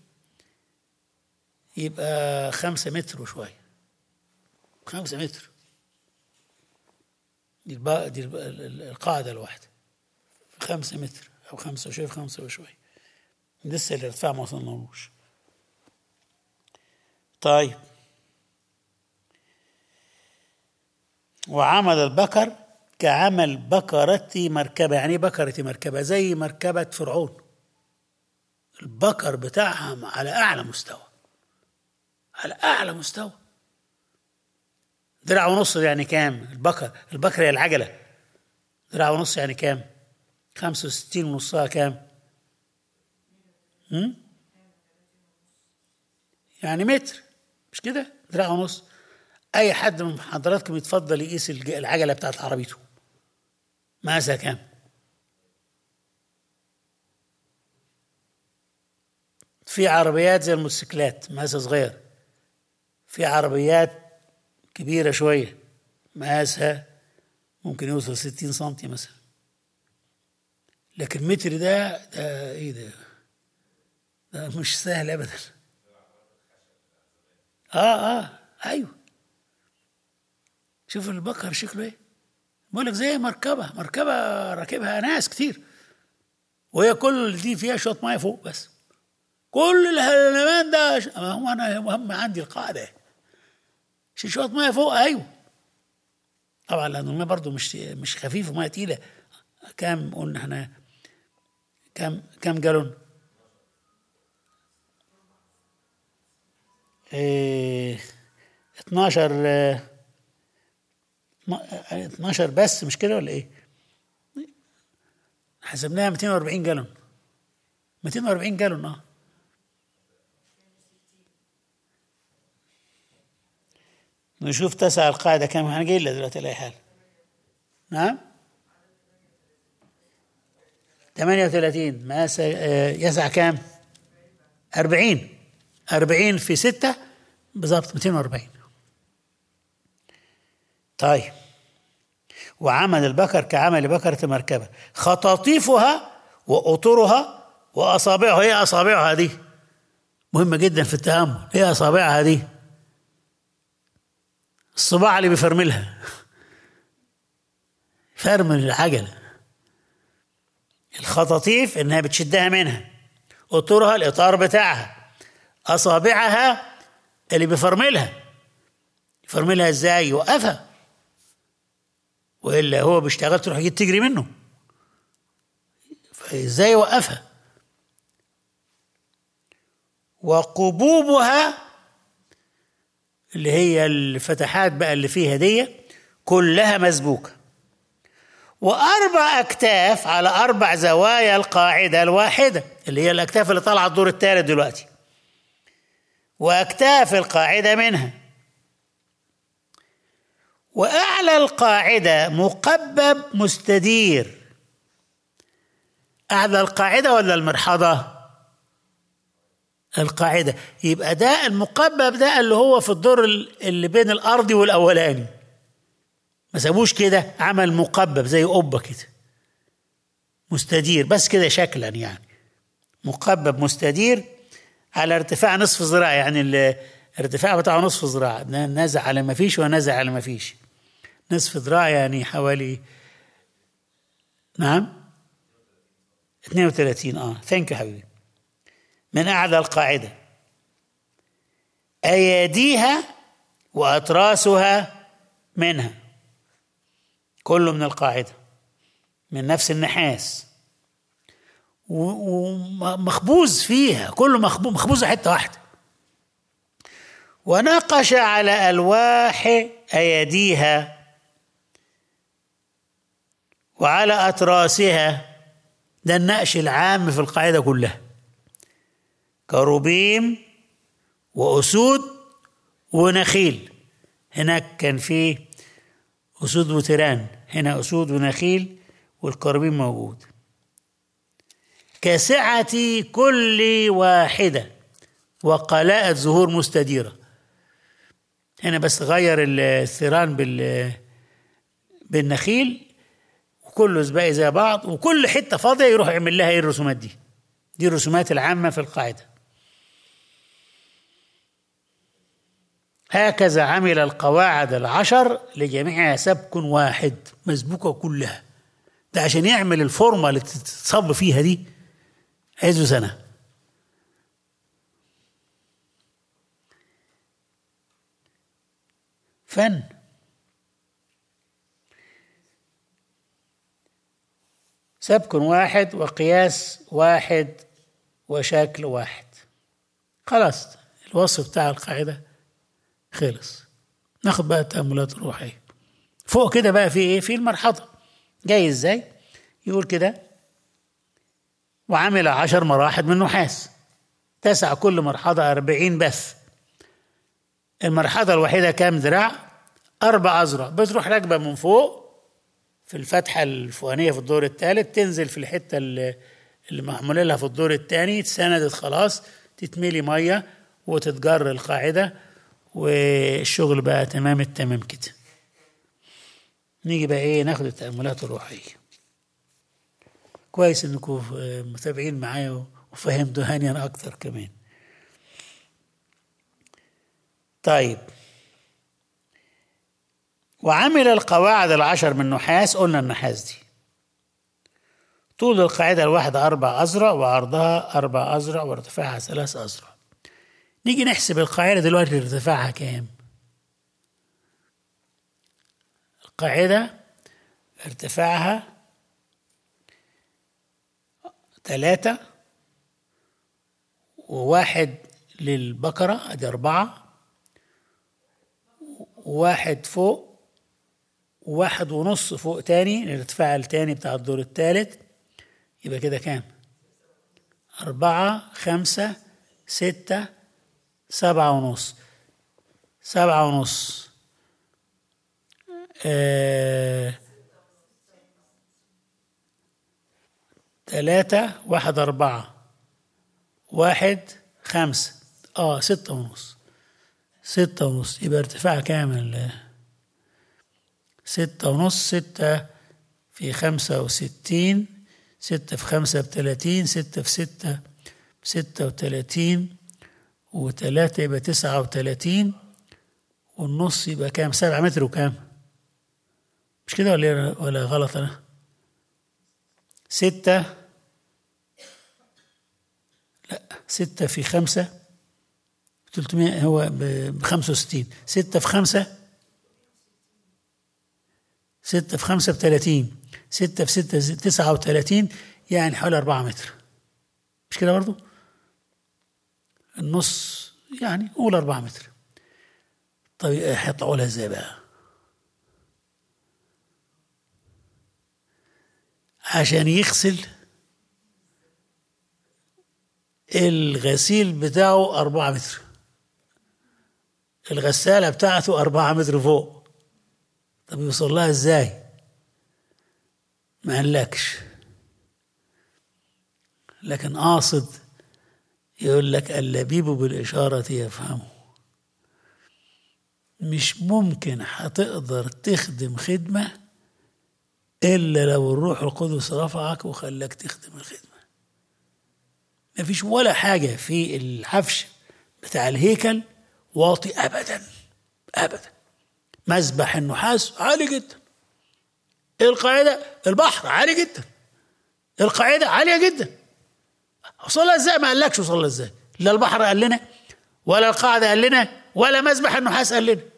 يبقى 5 متر وشويه 5 متر دي, البا... دي الب... القاعدة الواحدة خمسة متر أو خمسة وشوية في خمسة وشوية لسه الارتفاع ما وصلنالوش طيب وعمل البكر كعمل بكرة مركبة يعني ايه بكرة مركبة زي مركبة فرعون البكر بتاعها على أعلى مستوى على أعلى مستوى دراع ونص يعني كام البكر البكر هي العجلة دراع ونص يعني كام خمسة وستين ونصها كام هم؟ يعني متر مش كده دراع ونص اي حد من حضراتكم يتفضل يقيس العجله بتاعت عربيته مقاسها كام في عربيات زي الموتوسيكلات مقاسها صغير في عربيات كبيرة شوية مقاسها ممكن يوصل 60 سنتي مثلا لكن متر ده ده ايه ده ده مش سهل ابدا اه اه ايوه شوف البكر شكله ايه بقول لك زي مركبه مركبه راكبها ناس كتير وهي كل دي فيها شويه ميه فوق بس كل الهلمان ده هو انا مهم عندي القاعده شويه ميه فوق ايوه طبعا لان الميه برضه مش مش خفيفه ميه تقيله كام قلنا احنا كام كام جالون؟ ايه 12 اه 12 بس مش كده ولا ايه؟ حسبناها 240 جالون 240 جالون اه نشوف تسع القاعدة كم احنا جايين لها دلوقتي لأي حال نعم 38 مقاس يسع كام؟ 40 40 في 6 بالظبط 240 طيب وعمل البكر كعمل بكرة مركبة خطاطيفها وأطرها وأصابعها هي أصابعها دي مهمة جدا في التأمل هي أصابعها دي الصباع اللي بيفرملها فرمل العجلة الخطاطيف إنها بتشدها منها أطرها الإطار بتاعها أصابعها اللي بيفرملها يفرملها إزاي يوقفها وإلا هو بيشتغل تروح تجري منه فإزاي يوقفها وقبوبها اللي هي الفتحات بقى اللي فيها دي كلها مسبوكة وأربع أكتاف على أربع زوايا القاعدة الواحدة اللي هي الأكتاف اللي طالعة الدور الثالث دلوقتي وأكتاف القاعدة منها وأعلى القاعدة مقبب مستدير أعلى القاعدة ولا المرحضة؟ القاعدة يبقى ده المقبب ده اللي هو في الدور اللي بين الأرضي والأولاني ما سابوش كده عمل مقبب زي قبة كده مستدير بس كده شكلا يعني مقبب مستدير على ارتفاع نصف ذراع يعني الارتفاع بتاعه نصف ذراع نازع على ما فيش ونازع على ما فيش نصف ذراع يعني حوالي نعم 32 اه ثانك يو حبيبي من اعلى القاعده اياديها واتراسها منها كله من القاعده من نفس النحاس ومخبوز فيها كله مخبوز مخبوزه حته واحده ونقش على الواح اياديها وعلى اتراسها ده النقش العام في القاعده كلها كروبيم واسود ونخيل هناك كان فيه اسود وتيران هنا اسود ونخيل والكروبيم موجود كسعة كل واحدة وقلاءة زهور مستديرة هنا بس غير الثيران بال بالنخيل وكله باقي زي بعض وكل حتة فاضية يروح يعمل لها ايه الرسومات دي دي الرسومات العامة في القاعدة هكذا عمل القواعد العشر لجميعها سبك واحد مسبوكة كلها ده عشان يعمل الفورمة اللي تتصب فيها دي عايزه سنة فن سبك واحد وقياس واحد وشكل واحد خلاص الوصف بتاع القاعدة خلص ناخد بقى التأملات الروحية فوق كده بقى في ايه في المرحضة جاي ازاي يقول كده وعمل عشر مراحل من نحاس تسع كل مرحضة أربعين بث المرحلة الوحيدة كام ذراع أربع أذرع بتروح راكبة من فوق في الفتحة الفوقانية في الدور الثالث تنزل في الحتة اللي, اللي معمول لها في الدور الثاني اتسندت خلاص تتملي مية وتتجر القاعدة والشغل بقى تمام التمام كده نيجي بقى ايه ناخد التأملات الروحية كويس انكم متابعين معايا وفهمتوا هانيا اكتر كمان طيب وعمل القواعد العشر من نحاس قلنا النحاس دي طول القاعدة الواحدة أربع أذرع وعرضها أربع أذرع وارتفاعها ثلاث أذرع نيجي نحسب القاعدة دلوقتي ارتفاعها كام القاعدة ارتفاعها ثلاثة وواحد للبقرة ادي أربعة وواحد فوق وواحد ونص فوق تاني الارتفاع التاني بتاع الدور التالت يبقى كده كام أربعة خمسة ستة سبعة ونص سبعة ونص آه ثلاثة واحد أربعة واحد خمسة اه ستة ونص ستة ونص يبقى ارتفاع كامل ستة ونص ستة في خمسة وستين ستة في خمسة بتلاتين ستة في ستة بستة وتلاتين وتلاتة يبقى تسعة وتلاتين والنص يبقى كام سبعة متر وكام مش كده ولا ولا غلط أنا ستة لا ستة في خمسة 300 هو ب 65 ستة في خمسة ستة في خمسة بثلاثين ستة في ستة تسعة وثلاثين يعني حوالي أربعة متر مش كده برضو النص يعني قول أربعة متر طيب هيطلعوا لها ازاي بقى عشان يغسل الغسيل بتاعه أربعة متر الغسالة بتاعته أربعة متر فوق طب يوصل لها ازاي ما قالكش لكن قاصد يقول لك اللبيب بالإشارة يفهمه مش ممكن هتقدر تخدم خدمة إلا لو الروح القدس رفعك وخلاك تخدم الخدمة مفيش ولا حاجة في الحفش بتاع الهيكل واطي أبدا أبدا مذبح النحاس عالي جدا القاعدة البحر عالي جدا القاعدة عالية جدا وصلها ازاي ما قالكش وصلها ازاي لا البحر قال لنا ولا القاعدة قال لنا ولا مذبح النحاس قال لنا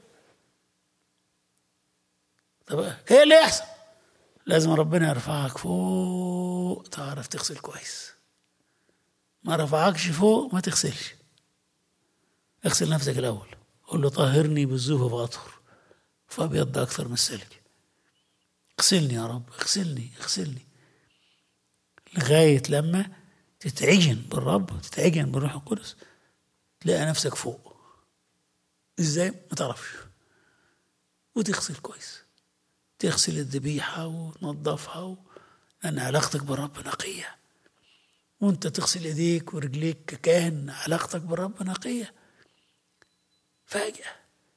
طب ايه اللي يحصل لازم ربنا يرفعك فوق تعرف تغسل كويس ما رفعكش فوق ما تغسلش اغسل نفسك الاول قول له طهرني بالزوف فاطهر فابيض اكثر من السلك اغسلني يا رب اغسلني اغسلني لغايه لما تتعجن بالرب وتتعجن بالروح القدس تلاقي نفسك فوق ازاي ما تعرفش وتغسل كويس تغسل الذبيحة وتنظفها و... لأن علاقتك بالرب نقية وانت تغسل ايديك ورجليك ككاهن علاقتك بالرب نقية فجأة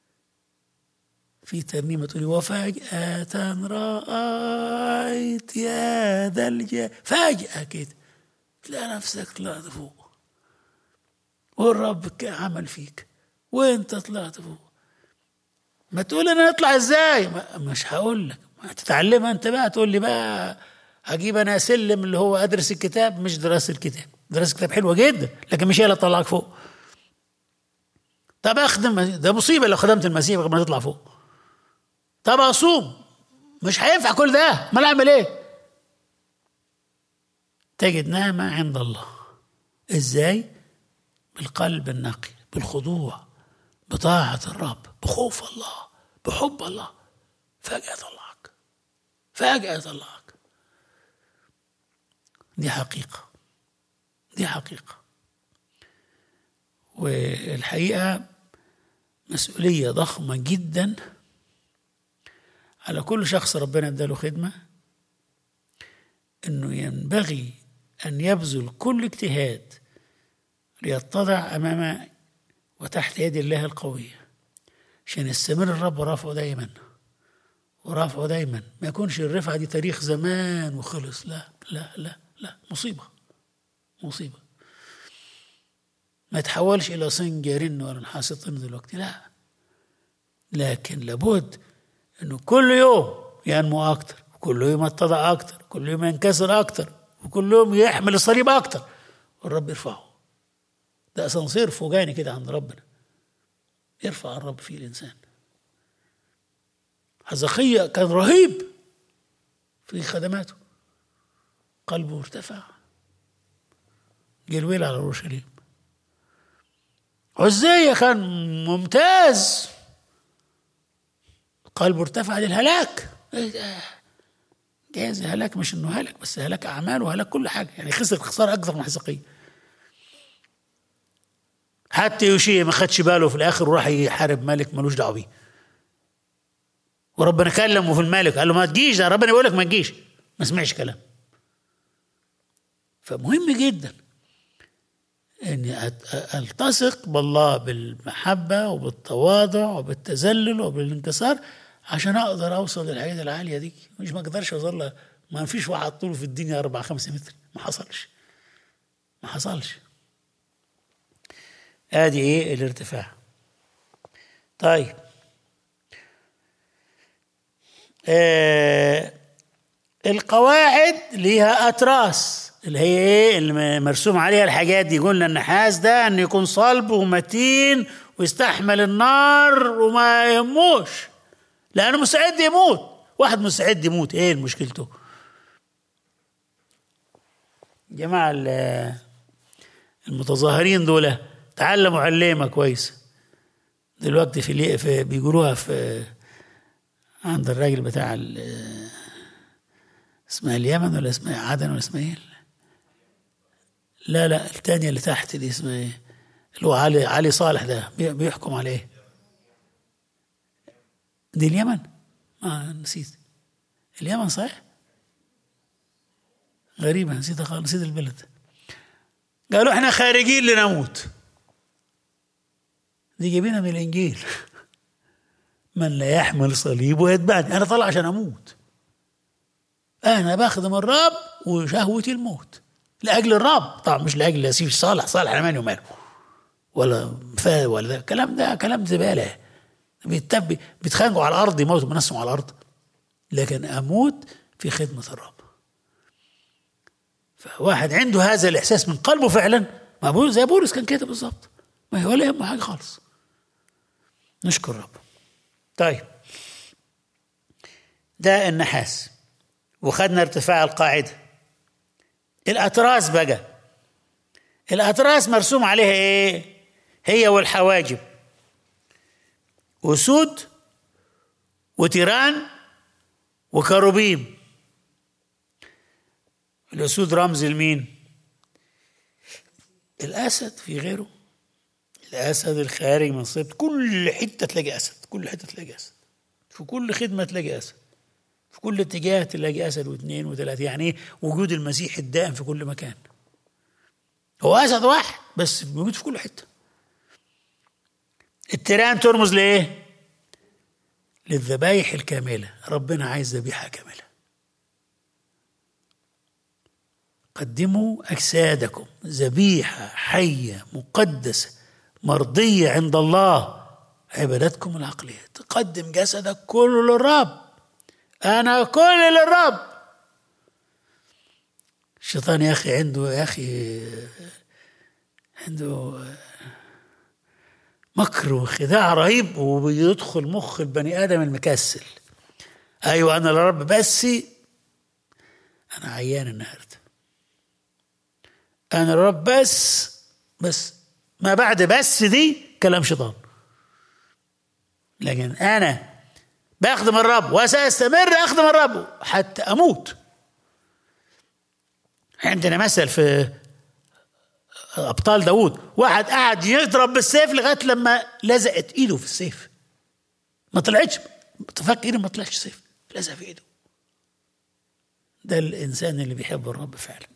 في ترنيمة تقولي وفجأة رأيت يا ذا الجاه فجأة كده تلاقي نفسك طلعت فوق والرب عمل فيك وانت طلعت فوق ما تقول انا اطلع ازاي ما مش هقول لك ما تتعلمها انت بقى تقول لي بقى هجيب انا سلم اللي هو ادرس الكتاب مش دراسه الكتاب دراسه الكتاب حلوه جدا لكن مش هي اللي تطلعك فوق طب اخدم ده مصيبه لو خدمت المسيح قبل ما تطلع فوق طب اصوم مش هينفع كل ده ما اعمل ايه تجد نعمه عند الله ازاي بالقلب النقي بالخضوع بطاعه الرب بخوف الله بحب الله فجاه يطلعك فجاه يطلعك دي حقيقه دي حقيقه والحقيقه مسؤوليه ضخمه جدا على كل شخص ربنا اداله خدمه انه ينبغي ان يبذل كل اجتهاد ليتضع امام وتحت يد الله القويه عشان يستمر الرب رافعه دايما ورافعه دايما ما يكونش الرفعه دي تاريخ زمان وخلص لا لا لا لا مصيبه مصيبه ما يتحولش الى صنج يرن ولا نحاس طن دلوقتي لا لكن لابد انه كل يوم ينمو اكتر وكل يوم يتضع اكتر كل يوم ينكسر اكتر وكل يوم يحمل الصليب اكتر والرب يرفعه ده اسانسير فوقاني كده عند ربنا يرفع الرب فيه الانسان حزقية كان رهيب في خدماته قلبه ارتفع جه الويل على اورشليم عزية كان ممتاز قلبه ارتفع للهلاك ايه ده جايز هلاك مش انه هلك بس هلاك اعمال وهلاك كل حاجه يعني خسر خساره اكثر من حزقية حتى يوشيا ما خدش باله في الاخر وراح يحارب ملك ملوش دعوه بيه وربنا كلمه في الملك قال له ما تجيش ده ربنا يقول لك ما تجيش ما سمعش كلام فمهم جدا اني التصق بالله بالمحبه وبالتواضع وبالتذلل وبالانكسار عشان اقدر اوصل للحاجات العاليه دي مش ما اقدرش اوصل لها ما فيش واحد طوله في الدنيا أربعة خمسة متر ما حصلش ما حصلش ادي ايه الارتفاع طيب آه القواعد ليها اتراس اللي هي ايه اللي مرسوم عليها الحاجات دي قلنا النحاس ده انه يكون صلب ومتين ويستحمل النار وما يهموش لانه مستعد يموت واحد مستعد يموت ايه مشكلته جماعة المتظاهرين دول تعلموا علمة كويس دلوقتي في, في بيقولوها في عند الراجل بتاع اسمها اليمن ولا اسمها عدن ولا اسمها ايه؟ لا لا الثانية اللي تحت دي اسمها ايه؟ اللي هو علي علي صالح ده بيحكم عليه دي اليمن؟ ما نسيت اليمن صحيح؟ غريبة نسيتها خالص نسيت البلد قالوا احنا خارجين لنموت دي جايبينها من الانجيل من لا يحمل صليب ويتبعني انا طالع عشان اموت انا بخدم الرب وشهوتي الموت لاجل الرب طبعا مش لاجل اسيب صالح صالح انا مالي وماله ولا فا ولا ده الكلام ده كلام زباله بيتب بيتخانقوا على الارض يموتوا من نفسهم على الارض لكن اموت في خدمه الرب فواحد عنده هذا الاحساس من قلبه فعلا ما بولس زي بولس كان كده بالظبط ما هو ولا يهمه حاجه خالص نشكر الرب طيب ده النحاس وخدنا ارتفاع القاعده الاتراس بقى الاتراس مرسوم عليها ايه هي والحواجب اسود وتيران وكروبيم الأسود رمز لمين؟ الأسد في غيره الأسد الخارج من صيد كل حتة تلاقي أسد كل حتة تلاقي أسد في كل خدمة تلاقي أسد في كل اتجاه تلاقي أسد واثنين وثلاثة يعني إيه وجود المسيح الدائم في كل مكان هو أسد واحد بس موجود في كل حتة التيران ترمز لإيه؟ للذبايح الكاملة ربنا عايز ذبيحة كاملة قدموا أجسادكم ذبيحة حية مقدسة مرضية عند الله عبادتكم العقلية تقدم جسدك كله للرب أنا كل للرب الشيطان يا أخي عنده يا أخي عنده مكر وخداع رهيب وبيدخل مخ البني آدم المكسل أيوة أنا لرب بس أنا عيان النهارده انا الرب بس بس ما بعد بس دي كلام شيطان لكن انا بخدم الرب وساستمر اخدم الرب حتى اموت عندنا مثل في ابطال داوود واحد قعد يضرب بالسيف لغايه لما لزقت ايده في السيف ما طلعتش تفك ايده ما طلعش سيف لزق في ايده ده الانسان اللي بيحب الرب فعلا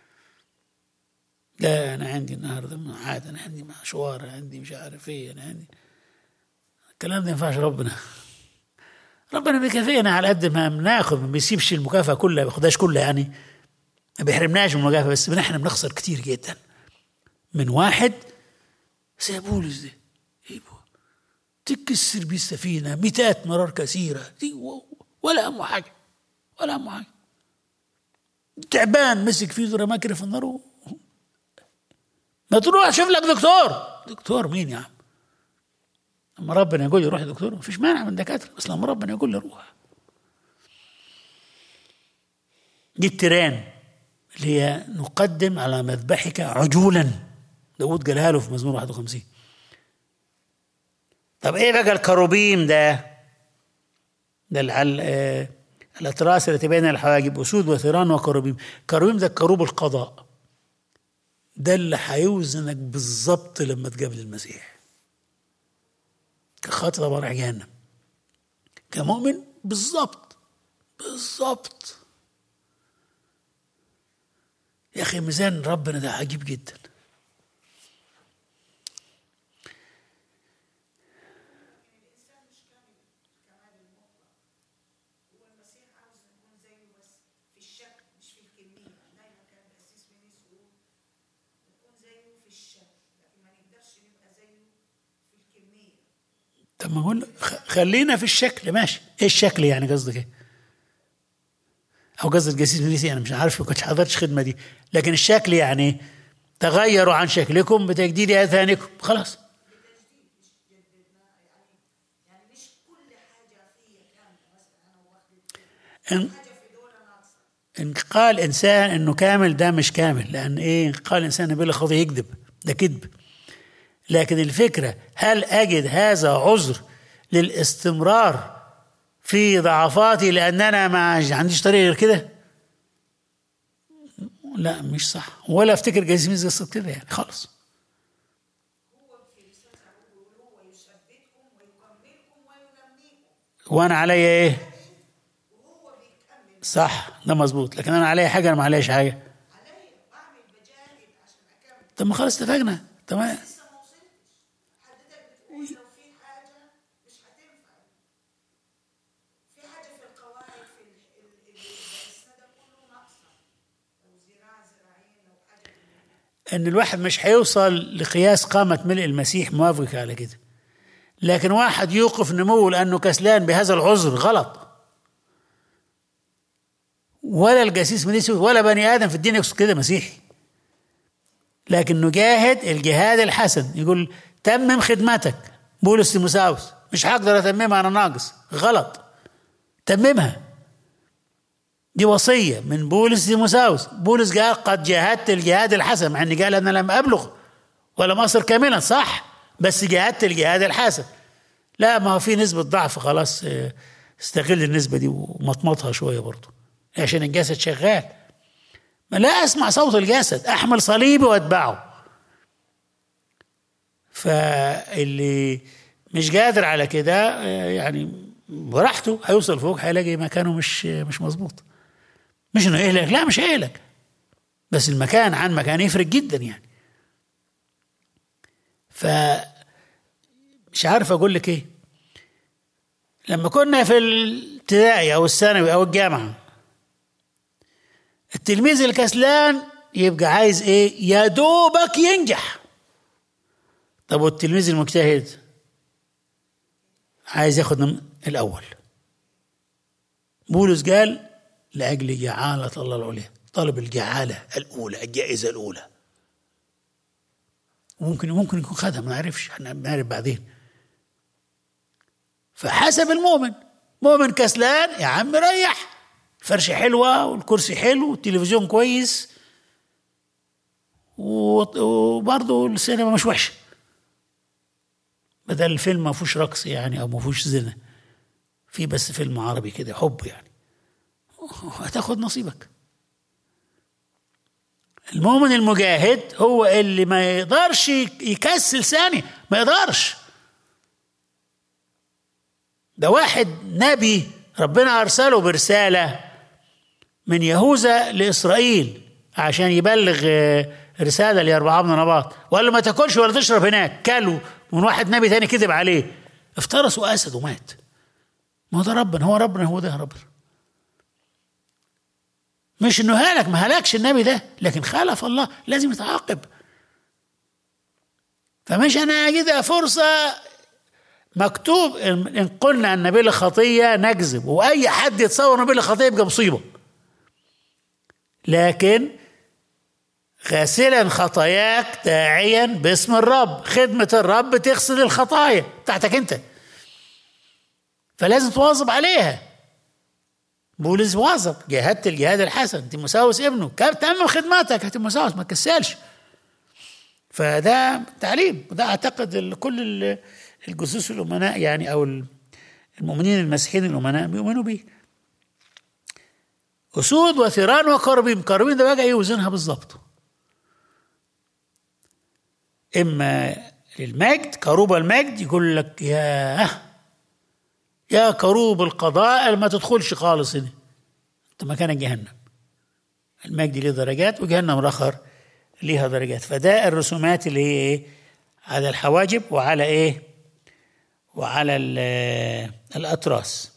لا انا عندي النهارده عاد انا عندي مشوار أنا عندي مش عارف ايه انا عندي الكلام ده ما ينفعش ربنا ربنا بيكافئنا على قد ما بناخد ما بيسيبش المكافاه كلها ما بياخدهاش كلها يعني ما بيحرمناش من المكافاه بس احنا بنخسر كتير جدا من واحد زي بولس ده إيه تكسر بيه السفينه مئات مرار كثيره ولا همه حاجه ولا همه حاجه تعبان مسك فيه ذره ماكره في النار ما تروح شوف لك دكتور دكتور مين يا عم لما ربنا يقول لي روح دكتور ما فيش مانع من دكاتره بس لما ربنا يقول لي روح دي التيران اللي هي نقدم على مذبحك عجولا داود قالها له في مزمور 51 طب ايه بقى الكروبيم ده ده العل... آه الاتراس التي بين الحواجب اسود وثيران وكروبيم كروبيم ده كروب القضاء ده اللي هيوزنك بالظبط لما تقابل المسيح كخاطر رايح جهنم كمؤمن بالظبط بالظبط يا اخي ميزان ربنا ده عجيب جدا اما اقول خ- خلينا في الشكل ماشي ايه الشكل يعني قصدك ايه او قصد الجسيس ميليسي انا مش عارف ما كنتش حضرتش الخدمه دي لكن الشكل يعني تغيروا عن شكلكم بتجديد اذهانكم خلاص إن إن قال إنسان إنه كامل ده مش كامل لأن إيه إن قال إنسان بلا خطية يكذب ده كذب لكن الفكرة هل أجد هذا عذر للاستمرار في ضعفاتي لأن أنا ما عنديش طريقة غير كده لا مش صح ولا افتكر جايز قصة كده يعني خالص وانا عليا ايه صح ده مظبوط لكن انا عليا حاجه انا ما علياش حاجه طب ما خلاص اتفقنا تمام ان الواحد مش هيوصل لقياس قامة ملء المسيح موافق على كده لكن واحد يوقف نموه لانه كسلان بهذا العذر غلط ولا الجاسيس ميليسي ولا بني ادم في الدين يقصد كده مسيحي لكن نجاهد الجهاد الحسن يقول تمم خدمتك بولس تيموساوس مش هقدر اتممها انا ناقص غلط تممها دي وصيه من بولس تيموساوس بولس قال قد جاهدت الجهاد الحسن مع اني قال انا لم ابلغ ولم اصل كاملا صح بس جاهدت الجهاد الحسن لا ما هو في نسبه ضعف خلاص اه، استغل النسبه دي ومطمطها شويه برضه عشان الجسد شغال ما لا اسمع صوت الجسد احمل صليبي واتبعه فاللي مش قادر على كده اه، يعني براحته هيوصل فوق هيلاقي مكانه مش مش مظبوط مش انه يهلك لا مش هيهلك بس المكان عن مكان يفرق جدا يعني ف مش عارف اقول لك ايه لما كنا في الابتدائي او الثانوي او الجامعه التلميذ الكسلان يبقى عايز ايه يا دوبك ينجح طب والتلميذ المجتهد عايز ياخد نم- الاول بولس قال لاجل جعاله الله العليا طلب الجعاله الاولى الجائزه الاولى ممكن ممكن يكون خدها ما نعرفش احنا بنعرف بعدين فحسب المؤمن مؤمن كسلان يا عم ريح فرشة حلوة والكرسي حلو والتلفزيون كويس و- وبرضه السينما مش وحشة بدل الفيلم ما فيهوش رقص يعني او ما فيهوش زنا في بس فيلم عربي كده حب يعني هتاخد نصيبك المؤمن المجاهد هو اللي ما يقدرش يكسل ثانية ما يقدرش ده واحد نبي ربنا أرسله برسالة من يهوذا لإسرائيل عشان يبلغ آه، رسالة لأربعة بن نباط وقال له ما تاكلش ولا تشرب هناك كلوا من واحد نبي تاني كذب عليه افترس وأسد ومات ما هو ده ربنا هو ربنا هو ده ربنا مش انه هلك ما هلكش النبي ده لكن خالف الله لازم يتعاقب فمش انا اجدها فرصه مكتوب ان إن قلنا ان بلا خطيه نكذب واي حد يتصور ان بلا خطيه يبقى مصيبه لكن غاسلا خطاياك داعيا باسم الرب خدمه الرب تغسل الخطايا بتاعتك انت فلازم تواظب عليها بولس واظب جاهدت الجهاد الحسن تيموساوس ابنه كان تمم خدماتك يا تيموساوس ما تكسلش فده تعليم وده اعتقد ال- كل ال- الجثث الامناء يعني او ال- المؤمنين المسيحيين الامناء بيؤمنوا بيه اسود وثيران وكربيم كربيم ده بقى يوزنها بالظبط اما للمجد كروب المجد يقول لك يا يا كروب القضاء ما تدخلش خالص هنا انت مكانك جهنم المجد ليه درجات وجهنم الاخر ليها درجات فده الرسومات اللي هي ايه على الحواجب وعلى ايه وعلى ال- الاطراس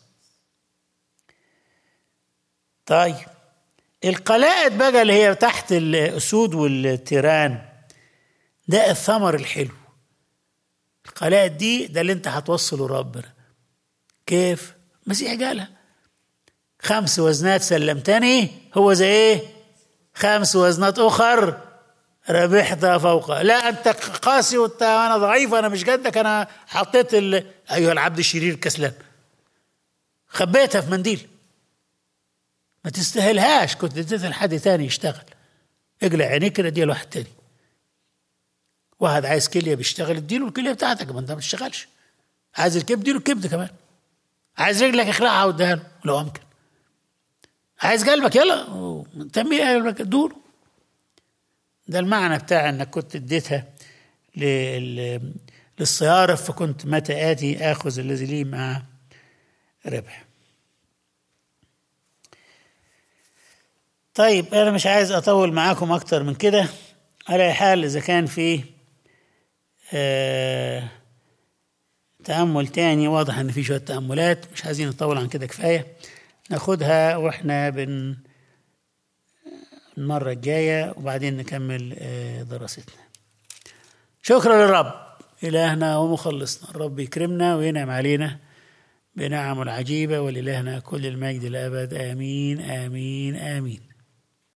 طيب القلائد بقى اللي هي تحت الاسود والتيران ده الثمر الحلو القلائد دي ده اللي انت هتوصله ربنا كيف المسيح قالها خمس وزنات سلمتني هو زي ايه خمس وزنات اخر ربحتها فوق لا انت قاسي وانت انا ضعيف انا مش قدك انا حطيت ال... ايها العبد الشرير كسلان خبيتها في منديل ما تستاهلهاش كنت اديتها لحد تاني يشتغل اقلع عينيك كده اديها لواحد تاني واحد عايز كليه بيشتغل اديله الكليه بتاعتك ما انت ما بتشتغلش عايز الكبد اديله الكبد كمان عايز رجلك اخلعها واديها له لو امكن عايز قلبك يلا تنمي قلبك ادوله ده المعنى بتاع انك كنت اديتها لل- للصيارف فكنت متى اتي اخذ الذي لي مع ربح طيب انا مش عايز اطول معاكم اكتر من كده على أي حال اذا كان في آه تأمل تاني واضح ان في شوية تأملات مش عايزين نطول عن كده كفاية ناخدها واحنا بن المرة الجاية وبعدين نكمل آه، دراستنا شكرا للرب إلهنا ومخلصنا الرب يكرمنا وينعم علينا بنعمه العجيبة ولإلهنا كل المجد الأبد آمين آمين آمين